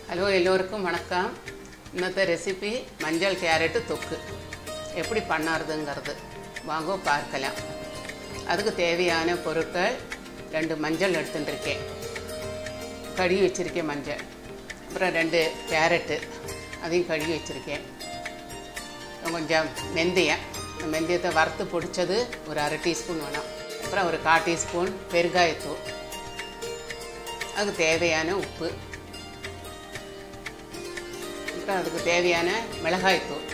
hello എല്ലോർക്കും വണക്കം ഇന്നത്തെ recipe മஞ்சள் carrot தொக்கு எப்படி பண்ணறதுங்கிறது வாங்க பார்க்கலாம் அதுக்கு தேவையான பொருட்கள் ரெண்டு மஞ்சள் எடுத்துட்டுருக்கேன் கழுவி வச்சுருக்கேன் மஞ்சள் அப்புறம் ரெண்டு கேரட்டு அதையும் கழுவி வச்சுருக்கேன் கொஞ்சம் வெந்தயம் இந்த வெந்தயத்தை வறுத்து பொடிச்சது ஒரு அரை டீஸ்பூன் வேணும் அப்புறம் ஒரு கால் டீஸ்பூன் பெருங்காயத்தூள் அதுக்கு தேவையான உப்பு அப்புறம் அதுக்கு தேவையான மிளகாய்த்தூள்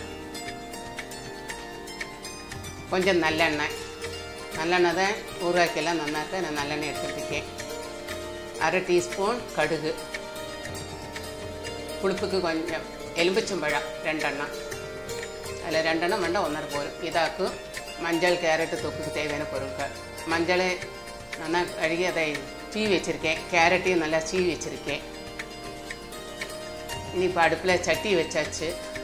கொஞ்சம் நல்லெண்ணெய் நல்லெண்ணெய் தான் ஊறுகாய்க்கெல்லாம் நன்னாக்க நான் நல்லெண்ணெய் எடுத்துட்டுருக்கேன் அரை டீஸ்பூன் கடுகு புளிப்புக்கு கொஞ்சம் எலும்பிச்சம்பழம் ரெண்டெண்ணம் அதில் ரெண்டெண்ணம் வேண்டாம் ஒன்றரை போரும் இதாக்கும் மஞ்சள் கேரட்டு தொக்குக்கு தேவையான பொருட்கள் மஞ்சளை நல்லா கழுகி அதை சீவி வச்சுருக்கேன் கேரட்டையும் நல்லா சீவி வச்சுருக்கேன் இனி இப்போ அடுப்பில் சட்டி வச்சாச்சு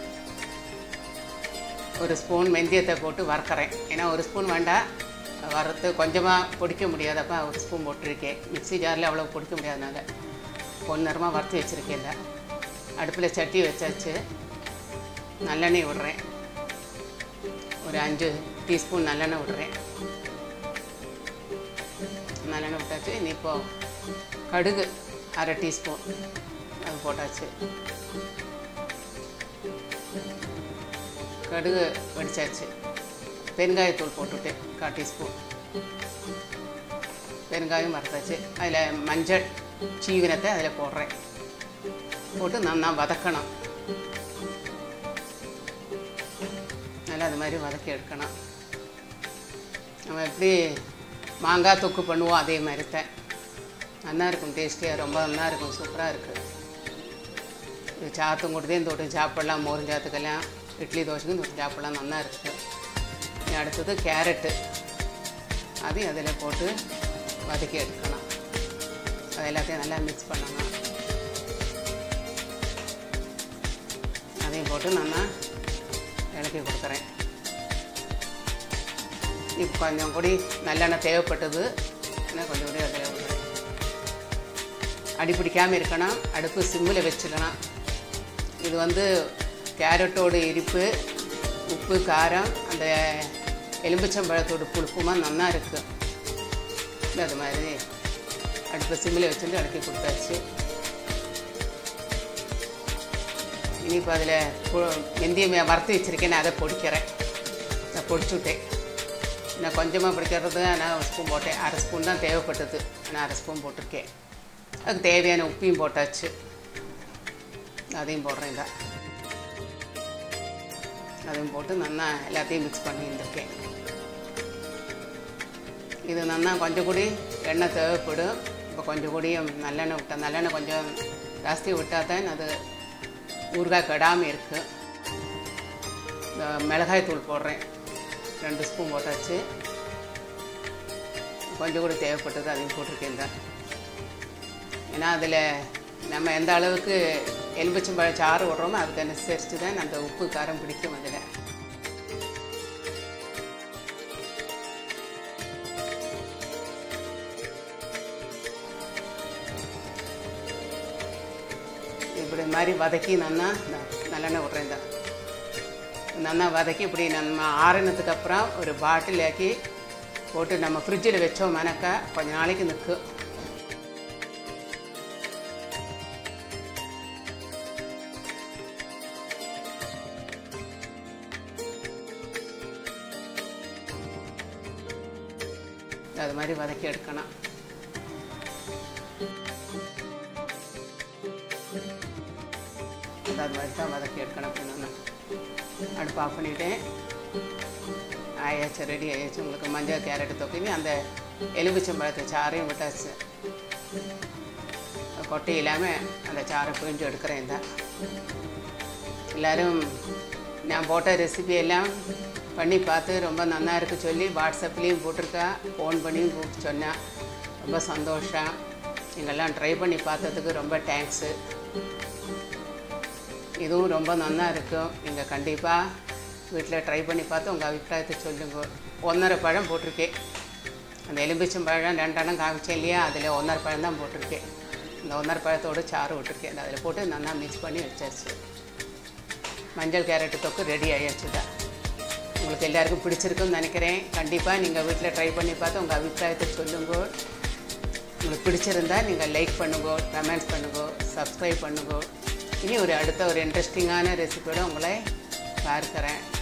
ஒரு ஸ்பூன் வெந்தயத்தை போட்டு வறுக்கிறேன் ஏன்னா ஒரு ஸ்பூன் வேண்டாம் வறுத்து கொஞ்சமாக பொடிக்க முடியாதப்ப ஒரு ஸ்பூன் போட்டிருக்கேன் மிக்ஸி ஜாரில் அவ்வளோ பொடிக்க முடியாதனால பொன்னரமாக வறுத்து வச்சுருக்கேன் இல்லை அடுப்பில் சட்டி வச்சாச்சு நல்லெண்ணெய் விடுறேன் ஒரு அஞ்சு டீஸ்பூன் நல்லெண்ணெய் விடுறேன் நல்லெண்ணெய் விட்டாச்சு இனி இப்போ கடுகு அரை டீஸ்பூன் அது போட்டாச்சு கடுகு வடிச்சாச்சு பெருங்காயத்தூள் போட்டுட்டு கால் டீஸ்பூன் பெருங்காயம் வறுத்தாச்சு அதில் மஞ்சள் சீவினத்தை அதில் போடுறேன் போட்டு நல்லா வதக்கணும் நல்லா அது மாதிரி வதக்கி எடுக்கணும் நம்ம எப்படி மாங்காய் தொக்கு பண்ணுவோம் அதே மாதிரி தான் நல்லா இருக்கும் டேஸ்டியாக ரொம்ப நல்லா இருக்கும் சூப்பராக இருக்குது இது சாத்தும் கொடுத்தே தொட்டு சாப்பிடலாம் மோரும் சாத்துக்கெல்லாம் இட்லி தோசைக்கும் தொட்டு சாப்பிடலாம் நல்லா இருக்குது இனி அடுத்தது கேரட்டு அதையும் அதில் போட்டு வதக்கி எடுக்கணும் அது எல்லாத்தையும் நல்லா மிக்ஸ் பண்ணணும் அதையும் போட்டு நான் இலக்கி கொடுக்குறேன் இப்போ கொஞ்சம் கூடி நல்லெண்ணெய் தேவைப்பட்டது ஆனால் கொஞ்சம் கூடி அதில் விடுறேன் அடி பிடிக்காமல் இருக்கணும் அடுப்பு சிம்மில் வச்சுக்கணும் இது வந்து கேரட்டோட இனிப்பு உப்பு காரம் அந்த எலும்பிச்சம்பழத்தோட புளிப்புமாக நல்லா இருக்குது அது மாதிரி அடுப்பு சிம்மில் வச்சுட்டு இலக்கி கொடுத்தாச்சு இனி இப்போ அதில் வெந்தயம் வறுத்து வச்சுருக்கேன் நான் அதை பொடிக்கிறேன் நான் பொடிச்சுட்டேன் நான் கொஞ்சமாக பிடிக்கிறது நான் ஒரு ஸ்பூன் போட்டேன் அரை ஸ்பூன் தான் தேவைப்பட்டது நான் அரை ஸ்பூன் போட்டிருக்கேன் அதுக்கு தேவையான உப்பையும் போட்டாச்சு அதையும் போடுறேன் தான் அதையும் போட்டு நல்லா எல்லாத்தையும் மிக்ஸ் பண்ணியிருந்திருக்கேன் இது நல்லா கொஞ்சம் கூடி எண்ணெய் தேவைப்படும் இப்போ கொஞ்சம் கூடியும் நல்லெண்ணெய் விட்டேன் நல்லெண்ணெய் கொஞ்சம் ஜாஸ்தி விட்டால் தான் அது ஊறுகாய் கெடாமல் இருக்குது இந்த மிளகாய் தூள் போடுறேன் ரெண்டு ஸ்பூன் போட்டாச்சு கொஞ்சம் கூட தேவைப்பட்டது அதையும் போட்டிருக்கேன் தான் ஏன்னா அதில் நம்ம எந்த அளவுக்கு எலும்பிச்சம்பழம் சாறு விட்றோமோ அதுக்கு அனுசரித்து தான் அந்த உப்பு காரம் பிடிக்கும் அதில் இப்படி மாதிரி வதக்கி நல்லா நல்லெண்ணெய் விட்றேன் தான் நல்லா வதக்கி இப்படி நம்ம ஆறினதுக்கு அப்புறம் ஒரு பாட்டில் ஆக்கி போட்டு நம்ம ஃப்ரிட்ஜில் வச்சோம்னாக்கா கொஞ்ச நாளைக்கு நிற்கும் அது மாதிரி வதக்கி எடுக்கணும் அது மாதிரி தான் வதக்கி எடுக்கணும் அப்படின்னு அடுப்பு ஆஃப் பண்ணிவிட்டேன் ஆயாச்சு ரெடி ஆயாச்சு உங்களுக்கு மஞ்சள் கேரட்டு தொக்கினி அந்த எலுமிச்சம்பழத்தை சாறையும் விட்டாச்சு கொட்டை இல்லாமல் அந்த சாறை பிழிஞ்சு எடுக்கிறேன் தான் எல்லோரும் நான் போட்ட ரெசிபி எல்லாம் பண்ணி பார்த்து ரொம்ப நல்லா இருக்கு சொல்லி வாட்ஸ்அப்லேயும் போட்டிருக்கா ஃபோன் பண்ணியும் கூப்பிட்டு சொன்னேன் ரொம்ப சந்தோஷம் நீங்கள்லாம் ட்ரை பண்ணி பார்த்ததுக்கு ரொம்ப தேங்க்ஸு இதுவும் ரொம்ப நல்லா இருக்கும் நீங்கள் கண்டிப்பாக வீட்டில் ட்ரை பண்ணி பார்த்து உங்கள் அபிப்பிராயத்தை சொல்லுங்க ஒன்றரை பழம் போட்டிருக்கேன் அந்த எலும்பிச்சம்பழம் ரெண்டெண்ணம் காமிச்சேன் இல்லையா அதில் ஒன்றரை பழம் தான் போட்டிருக்கேன் இந்த ஒன்றரை பழத்தோட சாறு விட்டுருக்கேன் அதில் போட்டு நல்லா மிக்ஸ் பண்ணி வச்சாச்சு மஞ்சள் கேரட்டு தொக்கு ரெடி ஆயாச்சு தான் உங்களுக்கு எல்லாருக்கும் பிடிச்சிருக்குன்னு நினைக்கிறேன் கண்டிப்பாக நீங்கள் வீட்டில் ட்ரை பண்ணி பார்த்து உங்கள் அபிப்பிராயத்தை சொல்லுங்க உங்களுக்கு பிடிச்சிருந்தா நீங்கள் லைக் பண்ணுங்க கமெண்ட்ஸ் பண்ணுங்க சப்ஸ்கிரைப் பண்ணுங்க இனி ஒரு அடுத்த ஒரு இன்ட்ரெஸ்டிங்கான ரெசிபியோட உங்களை பார்க்குறேன்